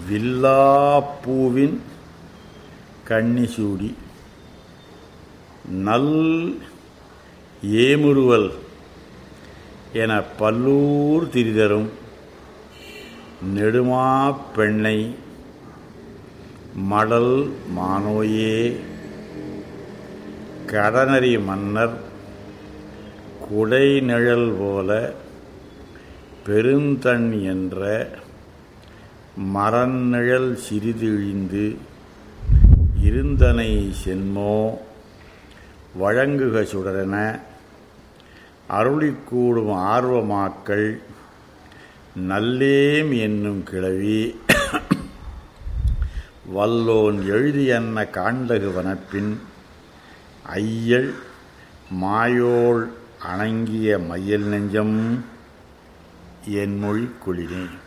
வில்லாப்பூவின் கன்னிசூடி நல் ஏமுறுவல் என பல்லூர் திரிதரும் நெடுமா பெண்ணை மடல் மானோயே கடனறி மன்னர் குடை நிழல் போல பெருந்தண் என்ற மரநிழல் சிறிது இழிந்து இருந்தனை சென்மோ வழங்குக சுடரென அருளிக்கூடும் ஆர்வமாக்கள் நல்லேம் என்னும் கிளவி வல்லோன் எழுதியன்ன காண்டகு வனப்பின் ஐயல் மாயோள் அணங்கிய மயில் நெஞ்சம் என் மொழி குளினே